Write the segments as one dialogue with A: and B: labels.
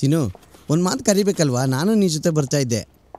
A: ಚಿನ್ನು ಒಂದು ಮಾತು ಕರಿಬೇಕಲ್ವಾ ನಾನು ನಿನ್ನ ಜೊತೆ ಬರ್ತಾ ಇದ್ದೆ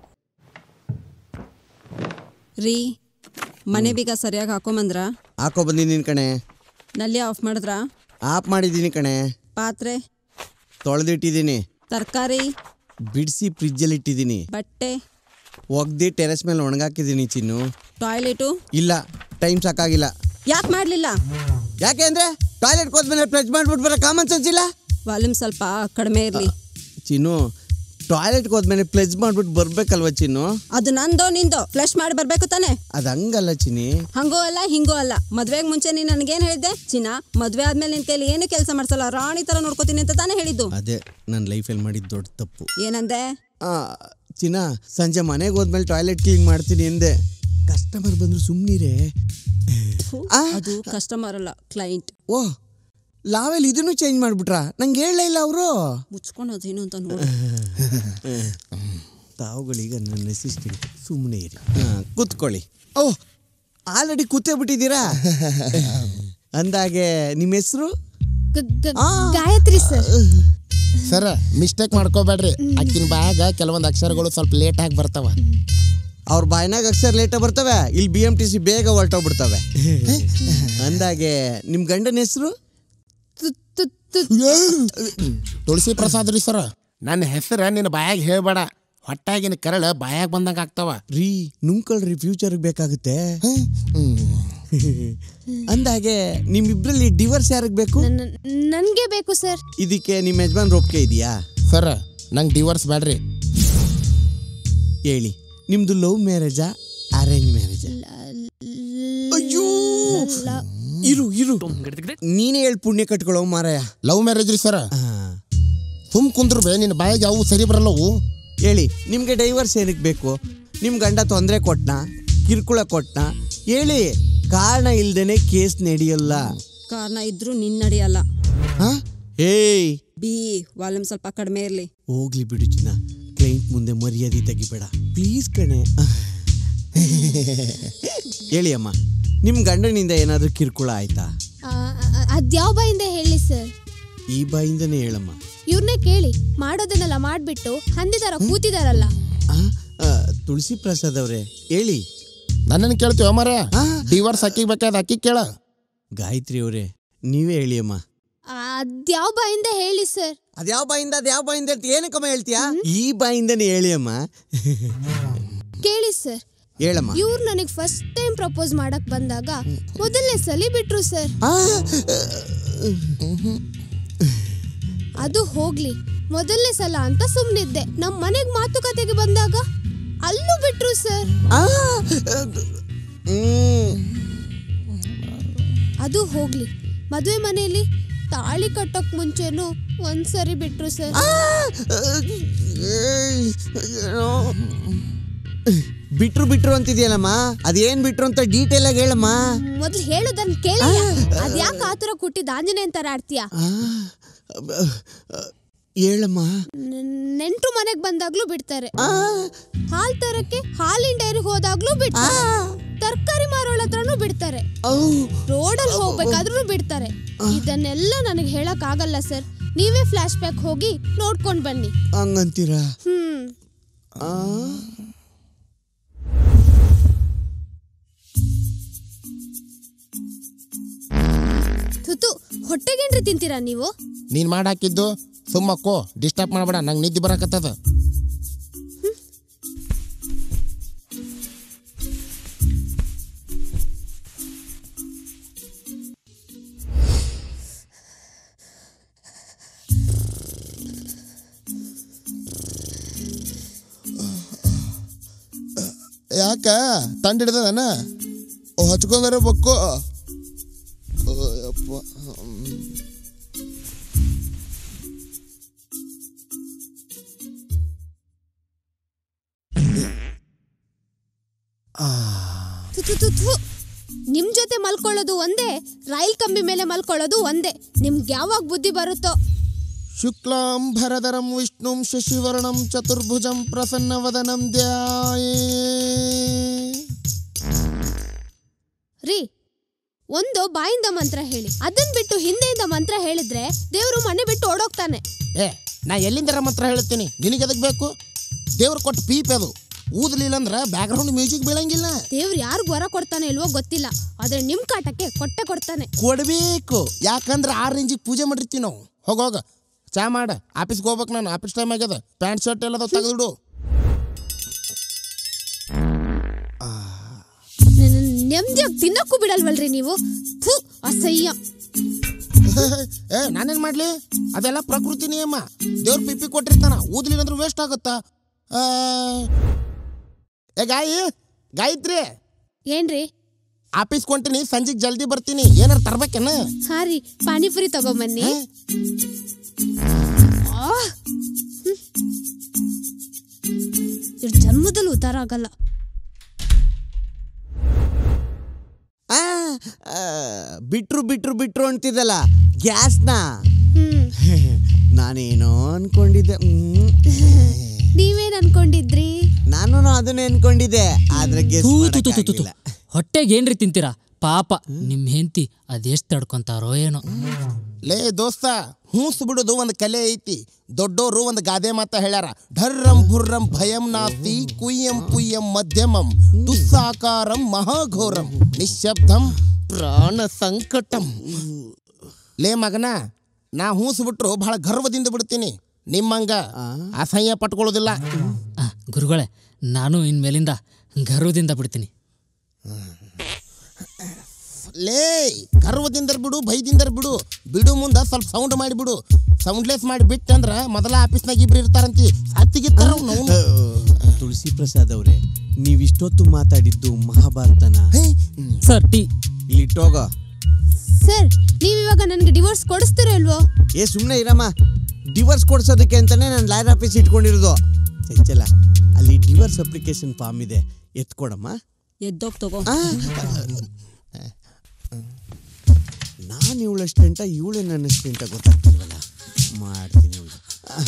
B: ರೀ ಮನೆ ಬೀಗ ಸರಿಯಾಗಿ ಹಾಕೊಂಬಂದ್ರ
A: ಹಾಕೋ ಬಂದಿದ್ದೀನಿ ಕಣೆ
B: ನಲ್ಲಿ ಆಫ್ ಮಾಡಿದ್ರ
A: ಆಫ್ ಮಾಡಿದ್ದೀನಿ ಕಣೆ
B: ಪಾತ್ರೆ
A: ತೊಳೆದಿಟ್ಟಿದ್ದೀನಿ
B: ತರಕಾರಿ
A: ಬಿಡಿಸಿ ಫ್ರಿಜ್ಜಲ್ಲಿ ಇಟ್ಟಿದ್ದೀನಿ
B: ಬಟ್ಟೆ
A: ಒಗ್ದು ಟೆರೆಸ್ ಮೇಲೆ ಒಣಗಾಕಿದ್ದೀನಿ ಚಿನ್ನು
B: ಟಾಯ್ಲೆಟು
A: ಇಲ್ಲ ಟೈಮ್ ಸಾಕಾಗಿಲ್ಲ
B: ಯಾಕೆ ಮಾಡಲಿಲ್ಲ
A: ಯಾಕೆ ಅಂದರೆ ಟಾಯ್ಲೆಟ್ಗೆ ಹೋದ್ಮೇಲೆ ಫ್ರೆಶ್ ಮಾಡ್ಬಿಟ್ಟು ಬರೋ ಕಾಮನ್ ಸೆನ್ಸ್ ಇಲ್ಲ
B: ವಾಲ್ಯೂಮ್ ಸ್ವಲ್ಪ ಕಡಿಮೆ ಇರಲಿ
A: ಚಿನ್ನು ಟಾಯ್ಲೆಟ್ಗೆ ಹೋದ್ಮೇಲೆ ಪ್ಲೆಜ್ ಮಾಡ್ಬಿಟ್ಟು ಬರ್ಬೇಕಲ್ವ ಚಿನ್ನು
B: ಅದು ನಂದೋ ನಿಂದೋ ಫ್ಲಶ್ ಮಾಡಿ ಬರ್ಬೇಕು ತಾನೆ
A: ಅದು ಹಂಗಲ್ಲ ಚಿನ್ನಿ
B: ಹಂಗೂ ಅಲ್ಲ ಹಿಂಗೂ ಅಲ್ಲ ಮದ್ವೆಗೆ ಮುಂಚೆ ನೀನು ನನಗೇನು ಹೇಳಿದ್ದೆ ಚಿನ್ನ ಮದ್ವೆ ಆದ್ಮೇಲೆ ನಿನ್ ಕೈಲಿ ಏನು ಕೆಲಸ ಮಾಡ್ಸಲ್ಲ ರಾಣಿ ತರ ನೋಡ್ಕೋತೀನಿ ಅಂತ ತಾನೇ ಹೇಳಿದ್ದು
A: ಅದೇ ನನ್ನ ಲೈಫಲ್ಲಿ ಮಾಡಿದ ದೊಡ್ಡ ತಪ್ಪು
B: ಏನಂದೆ
A: ಆ, ಚಿನ್ನ ಸಂಜೆ ಮನೆಗೆ ಹೋದ್ಮೇಲೆ ಟಾಯ್ಲೆಟ್ ಕ್ಲೀನ್ ಮಾಡ್ತೀನಿ ಎಂದೆ ಕಸ್ಟಮರ್ ಬಂದ್ರು ಸುಮ್ಮನಿರೇ
B: ಅದು ಕಸ್ಟಮರ್ ಅಲ್ಲ ಕ್ಲೈಂಟ್
A: ಓ ಲಾವೆಲ್ ಇದನ್ನು ಚೇಂಜ್ ಮಾಡ್ಬಿಟ್ರಾ ನಂಗೆ ಹೇಳಲೇ ಇಲ್ಲ ಅವರು
B: ಮುಚ್ಕೊಳೋದೇನು ಅಂತ ನೋಡಿ
A: ತಾವುಗಳೀಗ ನನ್ನ ಅಸಿಸ್ಟೆಂಟ್ ಸುಮ್ಮನೆ ಇರಿ ಹಾಂ ಕೂತ್ಕೊಳ್ಳಿ ಓ ಆಲ್ರೆಡಿ ಕೂತೇ ಬಿಟ್ಟಿದ್ದೀರಾ ಅಂದಾಗೆ ನಿಮ್ಮ ಹೆಸರು ಆ.
C: ಗಾಯತ್ರಿ ಸರ್
D: ಸರ್ ಮಿಸ್ಟೇಕ್ ಮಾಡ್ಕೋಬೇಡ್ರಿ ಅಕ್ಕಿನ ಬಾಯಾಗ ಕೆಲವೊಂದು ಅಕ್ಷರಗಳು ಸ್ವಲ್ಪ ಲೇಟ್ ಆಗಿ ಬರ್ತಾವ
A: ಅವ್ರ ಬಾಯ್ನಾಗ ಅಕ್ಷರ ಲೇಟ ಬರ್ತವೆ ಇಲ್ಲಿ ಬಿ ಎಮ್ ಟಿ ಸಿ ಬೇಗ ಹೊರಟೋಗ್ಬಿಡ್ತವೆ ಅಂದಾಗೆ ನಿಮ್ಮ ಗಂಡನ ಹೆಸರು
D: ತುಳಸಿ ಪ್ರಸಾದ್ ರೀ ಸರ್ ನನ್ನ ಹೆಸರು ನಿನ್ನ ಬಾಯಾಗ ಹೇಳ್ಬೇಡ ಹೊಟ್ಟಾಗಿನ ಕರಳ ಬಾಯಾಗ ಬಂದಂಗ ಆಗ್ತಾವ
A: ರೀ ನುಂಕಳ್ರಿ ಫ್ಯೂಚರ್ಗೆ ಬೇಕಾಗುತ್ತೆ ಅಂದಾಗೆ ನಿಮ್ಮಿಬ್ರಲ್ಲಿ ಡಿವರ್ಸ್ ಯಾರಿಗೆ ಬೇಕು
C: ನನ್ಗೆ ಬೇಕು ಸರ್
A: ಇದಕ್ಕೆ ನಿಮ್ಮ ಯಜಮಾನ್ ಒಪ್ಪಿಗೆ ಇದೆಯಾ
D: ಸರ್ ನಂಗೆ ಡಿವೋರ್ಸ್ ಬೇಡ್ರಿ
A: ಹೇಳಿ ನಿಮ್ದು ಲವ್ ಮ್ಯಾರೇಜಾ ಅರೇಂಜ್ ಮ್ಯಾರೇಜಾ ಅಯ್ಯೋ ಇರು ಇರು ನೀನೇ ಹೇಳಿ ಪುಣ್ಯ ಕಟ್ಕೊಳ್ಳೋ ಮಾರಾಯ
D: ಲವ್ ಮ್ಯಾರೇಜ್ ರೀ ಸರ್
A: ಆ,
D: ಸುಮ್ ಕುಂದ್ರು ಬೇ ನಿನ್ನ ಬಾಯಾಗ ಯಾವ ಸರಿ ಬರಲ್ಲವು
A: ಹೇಳಿ ನಿಮ್ಗೆ ಡೈವರ್ಸ್ ಏನಕ್ಕೆ ಬೇಕು ನಿಮ್ ಗಂಡ ತೊಂದರೆ ಕೊಟ್ನಾ ಕಿರ್ಕುಳ ಕೊಟ್ನಾ ಹೇಳಿ ಕಾರಣ ಇಲ್ದೇನೆ ಕೇಸ್ ನಡೆಯಲ್ಲ
B: ಕಾರಣ ಇದ್ರೂ ನಿನ್ ನಡೆಯಲ್ಲ
A: ಹಾ ಏಯ್
B: ಬಿ ವಾಲ್ಯೂಮ್ ಸ್ವಲ್ಪ ಕಡಿಮೆ ಇರಲಿ
A: ಹೋಗ್ಲಿ ಬಿಡು ಚಿನ್ನ ಕ್ಲೈಂಟ್ ಮುಂದೆ ಮರ್ಯಾದೆ ತೆಗಿಬೇಡ ಪ್ಲೀಸ್ ಕಣೆ ಹೇಳಿ ಅಮ್ಮ ನಿಮ್ ಗಂಡನಿಂದ ಏನಾದ್ರೂ ಕಿರ್ಕುಳ ಆಯ್ತಾ
C: ಅದ್ಯಾವ ಬಾಯಿಂದ ಹೇಳಿ ಸರ್
A: ಈ ಬಾಯಿಂದನೇ ಹೇಳಮ್ಮ
C: ಇವ್ರನ್ನೇ ಕೇಳಿ ಮಾಡೋದನ್ನೆಲ್ಲ ಮಾಡ್ಬಿಟ್ಟು ಹಂದಿದಾರ ಕೂತಿದಾರಲ್ಲ
A: ಆ, ಆ, ತುಳಸಿ ಪ್ರಸಾದ್ ಅವ್ರೆ ಹೇಳಿ
D: ನನ್ನನ್ನು ಕೇಳ್ತೀವ ಮರ
A: ಆ.
D: ಡಿವೋರ್ಸ್ ಅಕ್ಕಿಗೆ ಬೇಕಾದ ಅಕ್ಕಿ ಕೇಳ
A: ಗಾಯತ್ರಿ ಅವರೇ ನೀವೇ ಹೇಳಿ ಅಮ್ಮ
C: ಅದ್ಯಾವ ಬಾಯಿಂದ ಹೇಳಿ ಸರ್
A: ಅದ್ಯಾವ ಬಾಯಿಂದ ಅದ್ಯಾವ ಬಾಯಿಂದ ಅಂತ ಏನಕ್ಕಮ್ಮ ಹೇಳ್ತೀಯಾ ಈ ಬಾಯಿಂದನೇ ಹೇಳಿ ಅಮ್ಮ
C: ಕೇಳಿ ಸರ್
A: ಹೇಳಮ್ಮ
C: ಇವ್ರು ನನಗೆ ಫಸ್ಟ್ ಟೈಮ್ ಪ್ರಪೋಸ್ ಮಾಡಕ್ ಬಂದಾಗ ಮೊದಲನೇ ಸಲಿ ಬಿಟ್ರು ಸರ್
A: ಆ,
C: ಅದು ಹೋಗ್ಲಿ ಮೊದಲನೇ ಸಲ ಅಂತ ಸುಮ್ನಿದ್ದೆ ನಮ್ ಮನೆಗ್ ಮಾತುಕತೆಗೆ ಬಂದಾಗ ಅಲ್ಲೂ ಬಿಟ್ರು ಸರ್
A: ಆ, ಹ್ಮ್.
C: ಅದು ಹೋಗ್ಲಿ ಮದುವೆ ಮನೆಯಲ್ಲಿ ತಾಳಿ ಕಟ್ಟೋಕ್ ಮುಂಚೆನೂ ಒಂದ್ಸರಿ ಬಿಟ್ರು ಸರ್
A: ಆ, ಏಯ್, ಏನೋ. ಬಿಟ್ರು ಬಿಟ್ರು ಅಂತಿದ್ಯಲ್ಲಮ್ಮ ಅದೇನ್ ಬಿಟ್ರು ಅಂತ ಡೀಟೇಲ್ ಆಗಿ ಹೇಳಮ್ಮ
C: ಮೊದ್ಲು ಹೇಳೋದನ್ ಕೇಳಿ ಅದ್ಯಾಕ ಆತರ ಕುಟ್ಟಿದ ಆಂಜನೇಯನ್ ತರ ಆಡ್ತೀಯ
A: ಆ, ಅಬ್ಬ, ಆ, ಹೇಳಮ್ಮ
C: ನೆಂಟ್ರು ಮನೆಗ್ ಬಂದಾಗ್ಲೂ ಬಿಡ್ತಾರೆ
A: ಆ,
C: ಹಾಲ್ ತರಕ್ಕೆ ಹಾಲಿನ ಡೈರಿಗೆ ಹೋದಾಗ್ಲೂ ಬಿಡ್ತಾರೆ ತರಕಾರಿ ಮಾರೋಳ ಹತ್ರನೂ ಬಿಡ್ತಾರೆ
A: ಔ,
C: ರೋಡಲ್ಲಿ ಹೋಗ್ಬೇಕಾದ್ರೂ ಬಿಡ್ತಾರೆ ಇದನ್ನೆಲ್ಲ ನನಗೆ ಹೇಳಕ್ ಆಗಲ್ಲ ಸರ್ ನೀವೇ ಫ್ಲಾಶ್ ಬ್ಯಾಕ್ ಹೋಗಿ ನೋಡ್ಕೊಂಡ್ ಬನ್ನಿ
A: ಹಂಗಂತೀರಾ
C: ಹ್ಮ್
A: ಆ?
C: ತುತು ಹೊಟ್ಟೆಗೇನ್ರಿ ತಿಂತೀರಾ ನೀವು
D: ನೀನ್ ಮಾಡಾಕಿದ್ದು ಸುಮ್ಮಕ್ಕೋ ಡಿಸ್ಟರ್ಬ್ ಮಾಡಬೇಡ ನಂಗೆ ನಿದ್ದೆ ಬರಕತ್ತದ ಯಾಕ ತಂಡ ಹಿಡ್ದದನ ಹಚ್ಕೊಂಡಾರ ಬಕ್ಕೋ ಯಪ್ಪ
C: ಥು, ಥು, ಥು, ಥು. ನಿಮ್ ಜೊತೆ ಮಲ್ಕೊಳ್ಳೋದು ಒಂದೇ ರೈಲ್ ಕಂಬಿ ಮೇಲೆ ಮಲ್ಕೊಳ್ಳೋದು ಒಂದೇ ನಿಮ್ಗೆ ಯಾವಾಗ ಬುದ್ಧಿ ಬರುತ್ತೋ
D: ಶುಕ್ಲಾಂ ಭರಧರಂ ವಿಷ್ಣುಂ ಶಶಿವರ್ಣಂ ಚತುರ್ಭುಜಂ ಪ್ರಸನ್ನವದನಂ ಧ್ಯಾಯೇ
C: ರೀ ಒಂದು ಬಾಯಿಂದ ಮಂತ್ರ ಹೇಳಿ ಅದನ್ ಬಿಟ್ಟು ಹಿಂದೆಯಿಂದ ಮಂತ್ರ ಹೇಳಿದ್ರೆ ದೇವ್ರು ಮನೆ ಬಿಟ್ಟು ಓಡೋಗ್ತಾನೆ
D: ಏ ನಾ ಎಲ್ಲಿಂದ ಮಾತ್ರ ಹೇಳ್ತೀನಿ ನಿನಗೆ ಎದಕ್ ಬೇಕು ದೇವ್ರು ಕೊಟ್ಟು ಪೀಪ್ ಅದು ಊದಲಿಲ್ಲ ಅಂದ್ರೆ ಬ್ಯಾಕ್ಗ್ರೌಂಡ್ ಮ್ಯೂಸಿಕ್ ಬೀಳಂಗಿಲ್ಲ
C: ದೇವ್ರು ಯಾರಿಗ್ ವರ ಕೊಡ್ತಾನೆ ಇಲ್ವೋ ಗೊತ್ತಿಲ್ಲ ಆದ್ರೆ ನಿಮ್ ಕಾಟಕ್ಕೆ ಕೊಟ್ಟೆ ಕೊಡ್ತಾನೆ
D: ಕೊಡಬೇಕು ಯಾಕಂದ್ರೆ ಆ ರೇಂಜಿಗೆ ಪೂಜೆ ಮಾಡಿರ್ತೀವಿ ನಾವು ಹೋಗ ಹೋಗ ಚಾ ಮಾಡ ಆಫೀಸ್ಗೆ ಹೋಗ್ಬೇಕು ನಾನು ಆಫೀಸ್ ಟೈಮ್ ಆಗ್ಯದ ಪ್ಯಾಂಟ್ ಶರ್ಟ್ ಎಲ್ಲ ತೆಗೆದಿಡು
C: ನೆಮ್ಮದಿಯಾಗಿ ತಿನ್ನಕ್ಕೂ ಬಿಡಲ್ವಲ್ರಿ ನೀವು ಥು, ಅಸಹ್ಯ
D: ಏ ನಾನೇನ್ ಮಾಡ್ಲಿ ಅದೆಲ್ಲ ಪ್ರಕೃತಿ ನಿಯಮ ದೇವ್ರ ಪಿಪ್ಪಿ ಕೊಟ್ಟಿರ್ತಾನ ಊದ್ಲಿಲ್ಲ ಅಂದ್ರೆ ವೇಸ್ಟ್ ಆಗುತ್ತಾ ಆ, ಏ ಗಾಯಿ ಗಾಯತ್ರಿ
C: ಏನ್ರಿ
D: ಆಫೀಸ್ ಕೊಂಟಿನಿ ಸಂಜೆಗೆ ಜಲ್ದಿ ಬರ್ತೀನಿ ಏನಾರು ತರ್ಬೇಕೇನ
C: ಹಾ ರೀ ಪಾನಿಪುರಿ ತಗೊಂಬನ್ನಿ ಆ! ಹ್ಮ್. ಇವ್ರ ಜನ್ಮದಲ್ಲಿ ಉದ್ಧಾರ ಆಗಲ್ಲ
A: ಆ, ಆ, ಬಿಟ್ರು ಬಿಟ್ರು ಬಿಟ್ರು ಅಂತಿದ್ದಲ್ಲ ಗ್ಯಾಸ್ನ
C: ಹ್ಮ್
A: ನಾನೇನೋ ಅನ್ಕೊಂಡಿದ್ದೆ ಹ್ಮ್.
C: ನೀವೇನ್ ಅನ್ಕೊಂಡಿದ್ರಿ
A: ನಾನು ಅದನ್ನೇ ಅನ್ಕೊಂಡಿದ್ದೆ ಆದ್ರೆ guess
E: ತೂ ತು ತು ತು ತು ತು.
A: ಮಾಡಕ್ಕಾಗ್ಲಿಲ್ಲ.
E: ಹೊಟ್ಟೆಗೆ ಏನ್ರಿ ತಿಂತೀರಾ ಪಾಪ ನಿಮ್ ಹೆಂಡತಿ ಅದೆಷ್ಟ್ ತಡ್ಕೊಂತಾರೋ ಏನೋ
D: ಲೇ ದೋಸ್ತ ಹೂಸ್ ಬಿಡೋದು ಒಂದು ಕಲೆ ಐತಿ ದೊಡ್ಡೋರು ಒಂದು ಗಾದೆ ಮಾತ ಹೇಳ್ಯಾರ ಢರ್ರಂ ಭುರ್ರಂ ಭಯಂ ನಾಸ್ತಿ ಕುಯ್ಯಂ ಪುಯ್ಯಂ ಮಧ್ಯಮಂ ದುಸ್ಸಾಕಾರಂ ಮಹಾಘೋರಂ ನಿಶ್ಶಬ್ದಂ ಪ್ರಾಣ ಸಂಕಟಂ ಲೇ ಮಗನ ನಾ ಹೂಸ್ ಬಿಟ್ರು ಬಹಳ ಗರ್ವದಿಂದ ಬಿಡ್ತೀನಿ ನಿಮ್ಮಂಗ ಅಸಹ್ಯ ಪಟ್ಕೊಳ್ಳೋದಿಲ್ಲ
E: ಆ, ಗುರುಗಳೇ ನಾನು ಇನ್ಮೇಲಿಂದ ಗರ್ವದಿಂದ ಬಿಡ್ತೀನಿ
D: ಲೇ ಗರ್ವದಿಂದ ಬಿಡು ಭಯದಿಂದ ಬಿಡು ಬಿಡು ಮುಂದ ಸ್ವಲ್ಪ ಸೌಂಡ್ ಮಾಡಿ ಬಿಡು ಸೌಂಡ್ಲೆಸ್ ಮಾಡಿ ಬಿಟ್ಟಂದ್ರ ಮೊದಲ ಆಫೀಸ್ನಾಗ ಇಬ್ರು ಇರ್ತಾರಂತಿ ಸತ್ತಿಗಿತ್ತಾರ
A: ಆ, ತುಳಸಿ ಪ್ರಸಾದ್ ಅವರೇ ನೀವಿಷ್ಟೊತ್ತು ಮಾತಾಡಿದ್ದು ಮಹಾಭಾರತನ
E: ಸರ್ ಟೀ
A: ಇಲ್ಲಿಟ್ಟೋಗ
C: ಸರ್ ನೀವ್ ಇವಾಗ ನನ್ಗೆ ಡಿವೋರ್ಸ್ ಕೊಡಿಸ್ತೀರೋ ಇಲ್ವೋ
A: ಏ ಸುಮ್ಮನೆ ಇರಮ್ಮ ಡಿವೋರ್ಸ್ ಕೊಡ್ಸೋದಕ್ಕೆ ಅಂತಾನೆ ನಾನು ಲಾಯರ್ ಆಫೀಸ್ ಇಟ್ಕೊಂಡಿರೋದು ಚಂಚಲ ಅಲ್ಲಿ ಡಿವೋರ್ಸ್ ಅಪ್ಲಿಕೇಶನ್ ಫಾರ್ಮ್ ಇದೆ ಎತ್ಕೊಡಮ್ಮ
B: ಎದ್ದೋಗ್ ತಗೋ
A: ನಾನು ಇವಳಷ್ಟಂಟ ಇವಳೆ ನನ್ನಷ್ಟಂಟ ಗೊತ್ತಾಗ್ತಿಲ್ವಲ್ಲ ಮಾಡ್ತೀನಿ ಇವ್ಳು.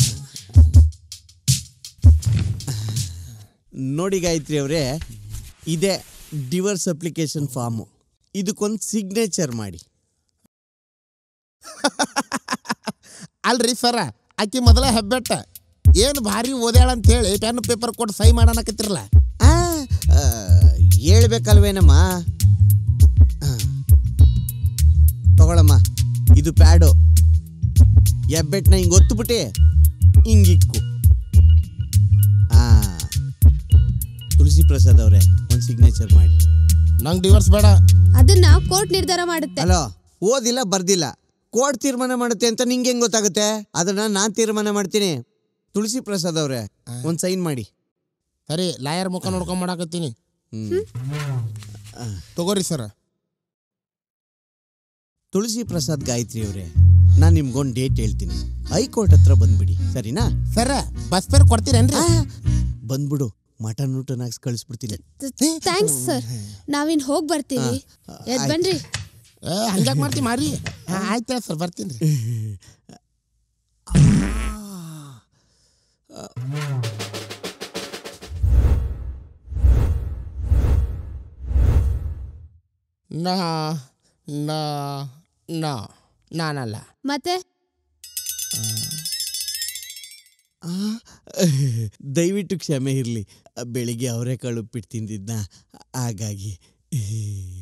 A: ನೋಡಿ ಗಾಯತ್ರಿ ಅವರೇ ಇದೆ ಡಿವೋರ್ಸ್ ಅಪ್ಲಿಕೇಶನ್ ಫಾರ್ಮು ಇದಕ್ಕೊಂದು ಸಿಗ್ನೇಚರ್ ಮಾಡಿ
D: ಅಲ್ರಿ ಸರ ಆಕಿ ಮೊದಲ ಹೆಬ್ಬೆಟ್ಟ ಏನು ಭಾರಿ ಓದ್ಯಾಳ ಅಂತ ಹೇಳಿ ಪೆನ್ ಪೇಪರ್ ಕೊಟ್ಟು ಸೈ ಮಾಡಾನಕತ್ತಿರಲ್ಲ
A: ಆ, ಆ, ಹೇಳ್ಬೇಕಲ್ವೇನಮ್ಮ ಆ. ತಗೊಳಮ್ಮ ಇದು ಪ್ಯಾಡು ಎಬ್ಬೆಟ್ನ ಹಿಂಗೆ ಒತ್ತುಬಿಟ್ಟೆ ಹಿಂಗಿಕ್ಕು ಆ ತುಳಸಿ ಪ್ರಸಾದ್ ಅವರೇ ಒಂದು ಸಿಗ್ನೇಚರ್ ಮಾಡಿ
D: ನಂಗೆ ಡಿವೋರ್ಸ್ ಬೇಡ
C: ಅದನ್ನ ಕೋರ್ಟ್ ನಿರ್ಧಾರ ಮಾಡುತ್ತೆ
A: ಹಲೋ ಓದಿಲ್ಲ ಬರ್ದಿಲ್ಲ ಕೋರ್ಟ್ ತೀರ್ಮಾನ ಮಾಡುತ್ತೆ ಅಂತ ನಿಂಗೆ ಹೆಂಗ್ ಗೊತ್ತಾಗುತ್ತೆ ಅದನ್ನ ನಾನು ತೀರ್ಮಾನ ಮಾಡ್ತೀನಿ ತುಳಸಿ ಪ್ರಸಾದ್ ಅವರೇ ಒಂದು ಸೈನ್ ಮಾಡಿ
D: ಸರಿ ಲಾಯರ್ ಮುಖ ನೋಡ್ಕೊಂಡ್ ಮಾಡಾಕತ್ತೀನಿ ತಗೋರಿ ಸರ
A: ತುಳಸಿ ಪ್ರಸಾದ್ ಗಾಯತ್ರಿ ಅವರೇ ನಾನು ನಿಮ್ಗೊಂದು ಡೇಟ್ ಹೇಳ್ತೀನಿ ಹೈಕೋರ್ಟ್ ಹತ್ರ ಬಂದ್ಬಿಡಿ ಸರಿನಾ
D: ಸರ ಬಸ್ ಫೇರ್ ಕೊಡ್ತೀರೇನ್ರಿ
A: ಆ, ಬಂದ್ಬಿಡು ಮಟನ್ ಊಟನ ಹಾಕ್ಸಿ ಕಳಿಸ್ಬಿಡ್ತೀನಿ
C: ಥ್ಯಾಂಕ್ಸ್ ಸರ್ ನಾವಿನ್ ಹೋಗ್ ಬರ್ತೀವಿ ಎದ್ ಬನ್ರಿ
D: ಏ ಹಂಗ್ಯಾಕ್ ಮಾಡ್ತಿ ಮಾರಿ ಹಾ, ಆಯ್ತು ಸರ್ ಬರ್ತೀನಿ ರೀ ನಾ ನಾ ನಾ ನಾನಲ್ಲ
C: ಮತ್ತೆ
A: ಆ, ದಯವಿಟ್ಟು ಕ್ಷಮೆ ಇರಲಿ ಬೆಳಿಗ್ಗೆ ಅವರೇ ಕಳುಪಿಟ್ಟು ತಿಂದಿದ್ನ ಹಾಗಾಗಿ